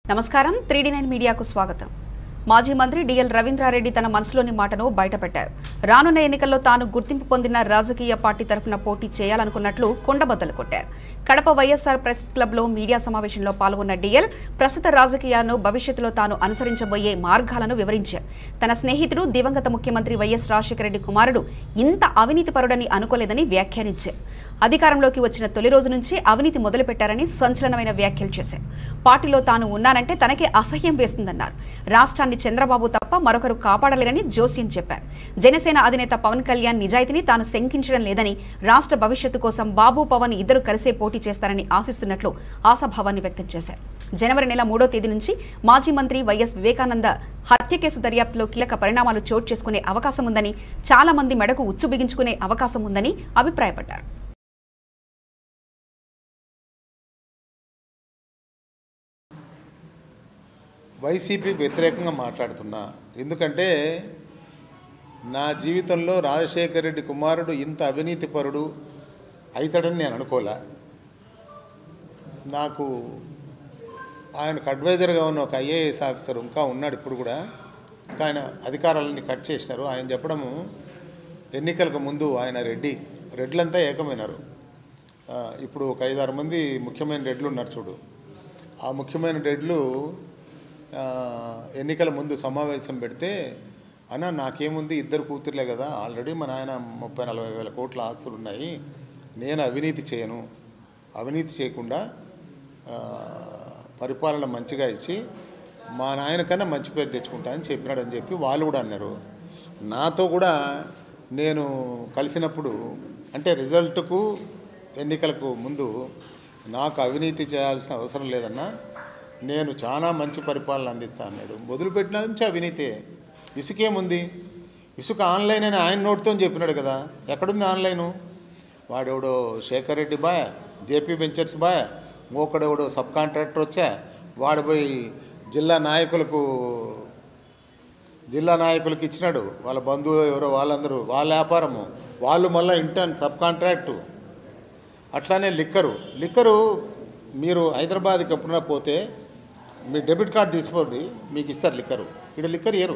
నమస్కారం three D nine మీడియాకు స్వాగతం మాజీ మంత్రి డిఎల్ రవీంద్రారెడ్డి తన మనసులోని మాటను బయటపెట్టారు రానున్న ఎన్నికల్లో తాను గుర్తింపు పొందిన రాజకీయ పార్టీ తరఫున పోటీ చేయాలనుకున్నట్లు కొండబద్దలు కొట్టారు కడప వైఎస్ఆర్ ప్రెస్ క్లబ్లో మీడియా సమావేశంలో పాల్గొన్న డిఎల్ ప్రస్తుత రాజకీయాలను భవిష్యత్తులో తాను అనుసరించబోయే మార్గాలను వివరించారు తన స్నేహితుడు దివంగత ముఖ్యమంత్రి వైఎస్ రాజశేఖర రెడ్డి కుమారుడు ఇంత అవినీతిపరుడని అనుకోలేదని వ్యాఖ్యానించారు అధికారంలోకి వచ్చిన తొలి రోజు నుంచి అవినీతి మొదలుపెట్టారని సంచలనమైన వ్యాఖ్యలు చేశారు పార్టీలో తాను ఉన్నానంటే తనకే అసహ్యం వేస్తుందన్నారు రాష్ట్రాన్ని చంద్రబాబు తప్ప మరొకరు కాపాడలేరని జోస్యం చెప్పారు జనసేన అధినేత పవన్ కళ్యాణ్ నిజాయితీని తాను శంకించడం లేదని రాష్ట్ర భవిష్యత్తు కోసం బాబు పవన్ ఇద్దరు కలిసే పోటీ చేస్తారని ఆశిస్తున్నట్లు ఆశాభావాన్ని వ్యక్తం చేశారు జనవరి నెల మూడో తేదీ నుంచి మాజీ మంత్రి వైఎస్ వివేకానంద హత్య కేసు దర్యాప్తులో కీలక పరిణామాలు చోటు చేసుకునే అవకాశం ఉందని చాలా మంది మెడకు ఉచ్చు బిగించుకునే అవకాశం ఉందని అభిప్రాయపడ్డారు వైసీపీ వ్యతిరేకంగా మాట్లాడుతున్నా ఎందుకంటే నా జీవితంలో రాజశేఖర రెడ్డి కుమారుడు ఇంత అవినీతిపరుడు అవుతాడని నేను అనుకోలే నాకు ఆయనకు అడ్వైజర్గా ఉన్న ఒక ఐఏఎస్ ఆఫీసర్ ఇంకా ఉన్నాడు ఇప్పుడు కూడా ఇంకా ఆయన అధికారాలన్నీ కట్ చేసినారు ఆయన చెప్పడము ఎన్నికలకు ముందు ఆయన రెడ్డి రెడ్లంతా ఏకమైనారు ఆ, ఇప్పుడు ఒక ఐదారు మంది ముఖ్యమైన రెడ్లు ఉన్నారు చూడు ఆ ముఖ్యమైన రెడ్లు ఆ, ఎన్నికల ముందు సమావేశం పెడితే అన్న నాకేముంది ఇద్దరు కూతుర్లే కదా ఆల్రెడీ మా నాయన ముప్పై నలభై వేల కోట్ల ఆస్తులు ఉన్నాయి నేను అవినీతి చేయను అవినీతి చేయకుండా ఆ, పరిపాలన మంచిగా ఇచ్చి మా నాయన కన్నా మంచి పేరు తెచ్చుకుంటా అని చెప్పినాడని చెప్పి వాళ్ళు కూడా అన్నారు నాతో కూడా నేను కలిసినప్పుడు అంటే రిజల్ట్కు ఎన్నికలకు ముందు నాకు అవినీతి చేయాల్సిన అవసరం లేదన్నా నేను చాలా మంచి పరిపాలన అందిస్తా అన్నాడు మొదలుపెట్టిన నుంచి అవినీతే ఇసుకేముంది ఇసుక ఆన్లైన్ అని ఆయన నోటితో చెప్పినాడు కదా ఎక్కడుంది ఆన్లైను వాడెవడో Shekar Reddy boy JP ventures boy ఇంకొకడెవడో సబ్ కాంట్రాక్టర్ వచ్చా వాడు పోయి జిల్లా నాయకులకు జిల్లా నాయకులకు ఇచ్చినాడు వాళ్ళ బంధువు ఎవరో వాళ్ళందరూ వాళ్ళ వ్యాపారము వాళ్ళు మళ్ళీ ఇంటర్న్ సబ్ కాంట్రాక్టు అట్లానే లిక్కరు లిక్కరు మీరు హైదరాబాద్కి ఎప్పుడైనా పోతే మీ డెబిట్ కార్డు తీసుకోండి మీకు ఇస్తారు లిక్కరు ఇక్కడ లిక్కర్ ఇయ్యరు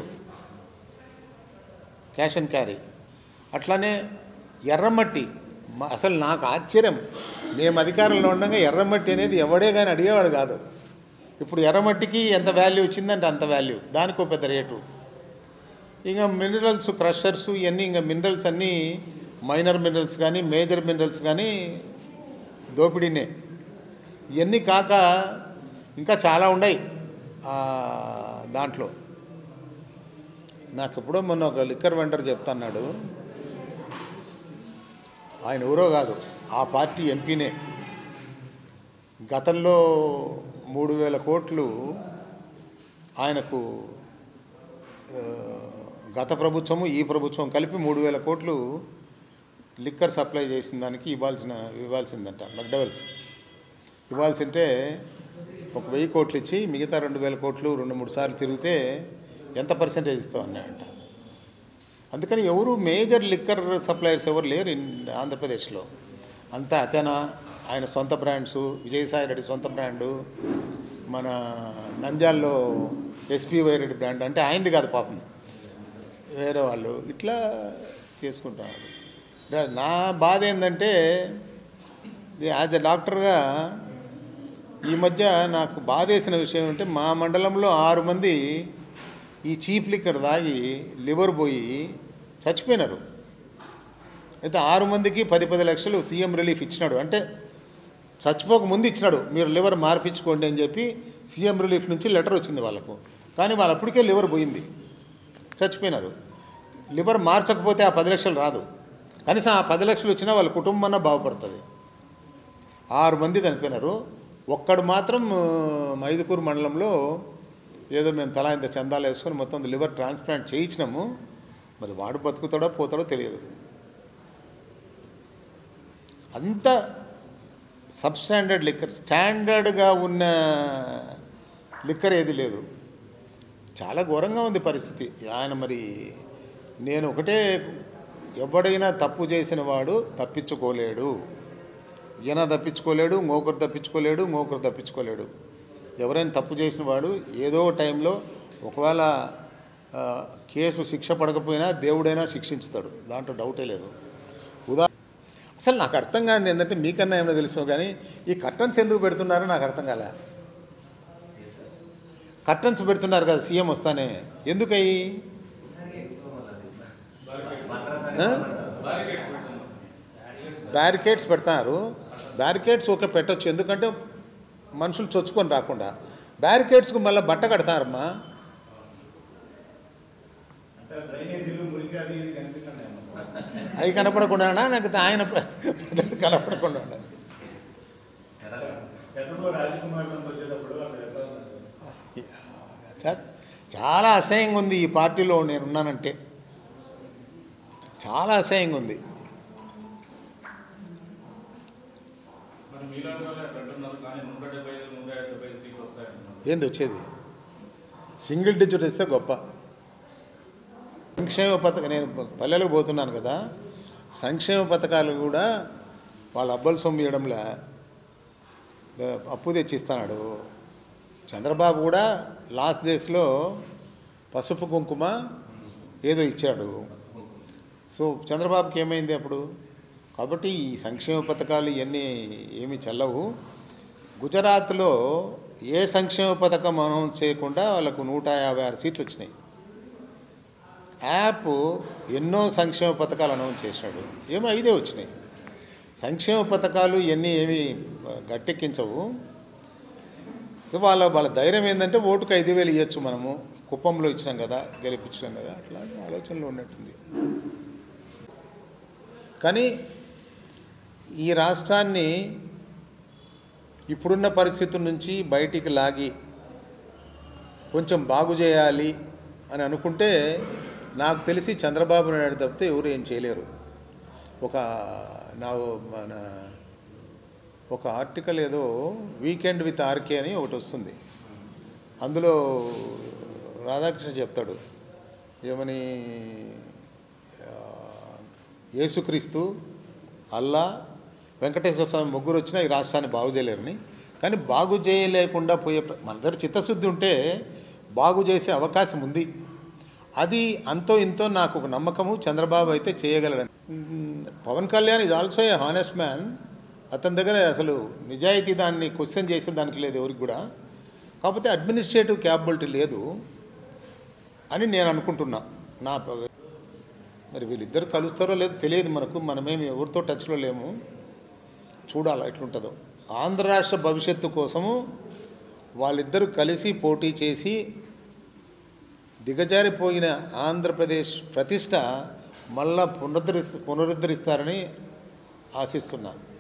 క్యాష్ అండ్ క్యారీ అట్లానే ఎర్రమట్టి మా- అసలు నాకు ఆశ్చర్యం మేము అధికారంలో ఉండగా ఎర్రమట్టి అనేది ఎవడే కానీ అడిగేవాడు కాదు ఇప్పుడు ఎర్రమట్టికి ఎంత వాల్యూ వచ్చిందంటే అంత వాల్యూ దానికి ఒక పెద్ద రేటు ఇంకా మినరల్స్ క్రషర్స్ ఇవన్నీ ఇంకా మినరల్స్ అన్నీ మైనర్ మినరల్స్ కానీ మేజర్ మినరల్స్ కానీ దోపిడీనే ఇవన్నీ కాక ఇంకా చాలా ఉన్నాయి ఆ, దాంట్లో నాకు ఎప్పుడో మొన్న ఒక లిక్కర్ వెండర్ చెప్తున్నాడు ఆయన ఎవరో కాదు ఆ పార్టీ ఎంపీనే గతంలో మూడు వేల కోట్లు ఆయనకు ఆ, గత ప్రభుత్వము ఈ ప్రభుత్వం కలిపి మూడు వేల కోట్లు లిక్కర్ సప్లై చేసిన దానికి ఇవ్వాల్సిన ఇవ్వాల్సిందంట మెక్డవెల్స్ ఇవ్వాల్సింటే ఒక వెయ్యి కోట్లు ఇచ్చి మిగతా రెండు వేల కోట్లు రెండు మూడు సార్లు తిరిగితే ఎంత పర్సెంటేజ్ ఇస్తావు అన్నాయంట అందుకని ఎవరు మేజర్ లిక్కర్ సప్లయర్స్ ఎవరు లేరు ఇన్ ఆంధ్రప్రదేశ్లో అంతా అతనా ఆయన సొంత బ్రాండ్స్ విజయసాయి రెడ్డి సొంత బ్రాండు మన నంద్యాల్లో ఎస్పీ వైరెడ్డి బ్రాండ్ అంటే ఆయనది కాదు పాపం వేరే వాళ్ళు ఇట్లా చేసుకుంటున్నారు రా- నా బాధ ఏంటంటే యాజ్ ఎ డాక్టర్గా ఈ మధ్య నాకు బాధేసిన విషయం అంటే మా మండలంలో ఆరు మంది ఈ చీప్ లిక్కర్ తాగి లివర్ పోయి చచ్చిపోయినారు అయితే ఆరు మందికి పది పది లక్షలు సీఎం రిలీఫ్ ఇచ్చినాడు అంటే చచ్చిపోక ముందు ఇచ్చినాడు మీరు లివర్ మార్పించుకోండి అని చెప్పి సీఎం రిలీఫ్ నుంచి లెటర్ వచ్చింది వాళ్ళకు కానీ వాళ్ళు అప్పటికే లివర్ పోయింది చచ్చిపోయినారు లివర్ మార్చకపోతే ఆ పది లక్షలు రాదు కనీసం ఆ పది లక్షలు వచ్చినా వాళ్ళ కుటుంబం బాగుపడుతుంది ఆరు మంది చనిపోయినారు ఒక్కడు మాత్రం ఆ, మైదుకూరు మండలంలో ఏదో మేము తలా ఇంత చందాలు వేసుకొని మొత్తం లివర్ ట్రాన్స్ప్లాంట్ చేయించినాము మరి వాడు బతుకుతాడో పోతాడో తెలియదు అంత సబ్ స్టాండర్డ్ లిక్కర్ స్టాండర్డ్గా ఉన్న లిక్కర్ ఏది లేదు చాలా ఘోరంగా ఉంది పరిస్థితి ఆయన మరి నేను ఒకటే ఎవడైనా తప్పు చేసిన వాడు తప్పించుకోలేడు ఈయన తప్పించుకోలేడు ఇంకొకరు తప్పించుకోలేడు ఇంకొకరు తప్పించుకోలేడు ఎవరైనా తప్పు చేసిన వాడు ఏదో ఒక టైంలో ఒకవేళ ఆ, కేసు శిక్ష పడకపోయినా దేవుడైనా శిక్షించుతాడు దాంట్లో డౌటే లేదు ఉదా అసలు నాకు అర్థం కాదు ఏంటంటే మీకన్నా ఏమైనా తెలుసు కానీ ఈ కర్టన్స్ ఎందుకు పెడుతున్నారో నాకు అర్థం కాలే కర్టన్స్ పెడుతున్నారు కదా సీఎం వస్తానే ఎందుకయ్యి బ్యారికేడ్స్ పెడతారు బ్యారికేడ్స్ ఓకే పెట్టొచ్చు ఎందుకంటే మనుషులు చొచ్చుకొని రాకుండా బ్యారికేడ్స్కు మళ్ళీ బట్ట కడతారమ్మా అంటే డ్రైనేజీలు మురికి అది ఇది కనిపిస్తున్నాయి అవి కనపడకుండా నాకు ఆయన కనపడకుండా ఉండాలి ఎక్కడో రాజకుమార్ సంత వచ్చేటప్పుడు అక్కడ ఎట్లా ఉంది? చా- చాలా అసహ్యంగా ఉంది ఈ పార్టీలో నేను ఉన్నానంటే చాలా అసహ్యంగా ఉంది మరి మీలాంటి వాళ్ళు అక్కడ అంటున్నారు కానీ నూట డెబ్బై ఐదు నూట డెబ్బై ఐదు సీట్లు వస్తాయంటున్నారు ఏంది వచ్చేది సింగిల్ డిజిట్ ఇస్తే గొప్ప సంక్షేమ పథకం నేను పల్లెలకు పోతున్నాను కదా సంక్షేమ పథకాలు కూడా వాళ్ళ అబ్బలు సొమ్ము ఇవ్వడంలే ఏ, అప్పు తెచ్చిస్తున్నాడు చంద్రబాబు కూడా లాస్ట్ డేస్లో పసుపు కుంకుమ ఏదో ఇచ్చాడు సో చంద్రబాబుకి ఏమైంది అప్పుడు కాబట్టి ఈ సంక్షేమ పథకాలు ఇవన్నీ ఏమీ చెల్లవు గుజరాత్లో ఏ సంక్షేమ పథకం అనౌన్స్ చేయకుండా వాళ్ళకు నూట యాభై ఆరు సీట్లు వచ్చినాయి యాప్ ఎన్నో సంక్షేమ పథకాలు అనౌన్స్ చేశాడు ఏమో ఐదే వచ్చినాయి సంక్షేమ పథకాలు ఇవన్నీ ఏమీ గట్టెక్కించవు సో వాళ్ళ వాళ్ళ ధైర్యం ఏంటంటే ఓటుకు ఐదు వేలు ఇవ్వచ్చు మనము కుప్పంలో ఇచ్చినాం కదా గెలిపించాం కదా అట్లా ఆలోచనలో ఉన్నట్టుంది కానీ ఈ రాష్ట్రాన్ని ఇప్పుడున్న పరిస్థితుల నుంచి బయటికి లాగి కొంచెం బాగు చేయాలి అని అనుకుంటే నాకు తెలిసి చంద్రబాబు నాయుడు తప్పితే ఎవరు ఏం చేయలేరు ఒక నా మన ఒక ఆర్టికల్ ఏదో వీకెండ్ విత్ ఆర్కే అని ఒకటి వస్తుంది అందులో రాధాకృష్ణ చెప్తాడు ఏమని ఆ, యేసుక్రీస్తు అల్లా వెంకటేశ్వర స్వామి ముగ్గురు వచ్చినా ఈ రాష్ట్రాన్ని బాగు చేయలేరని కానీ బాగు చేయలేకుండా పోయే ప్ర- మన దగ్గర చిత్తశుద్ధి ఉంటే బాగు చేసే అవకాశం ఉంది అది అంతో ఇంతో నాకు ఒక నమ్మకము చంద్రబాబు అయితే చేయగలడని hmm, Pawan Kalyan is also a honest man అతని దగ్గర అసలు నిజాయితీ దాన్ని క్వశ్చన్ చేసే దానికి లేదు ఎవరికి కూడా కాకపోతే అడ్మినిస్ట్రేటివ్ క్యాపబిలిటీ లేదు అని నేను అనుకుంటున్నా నా ప్ర- మరి వీళ్ళిద్దరు కలుస్తారో లేదో తెలియదు మనకు మనమేమి ఎవరితో టచ్లో లేము చూడాలి ఎట్లుంటుందో ఆంధ్ర రాష్ట్ర భవిష్యత్తు కోసము వాళ్ళిద్దరూ కలిసి పోటీ చేసి దిగజారిపోయిన ఆంధ్రప్రదేశ్ ప్రతిష్ట మళ్ళా పునరుద్ధరి పునరుద్ధరిస్తారని ఆశిస్తున్నా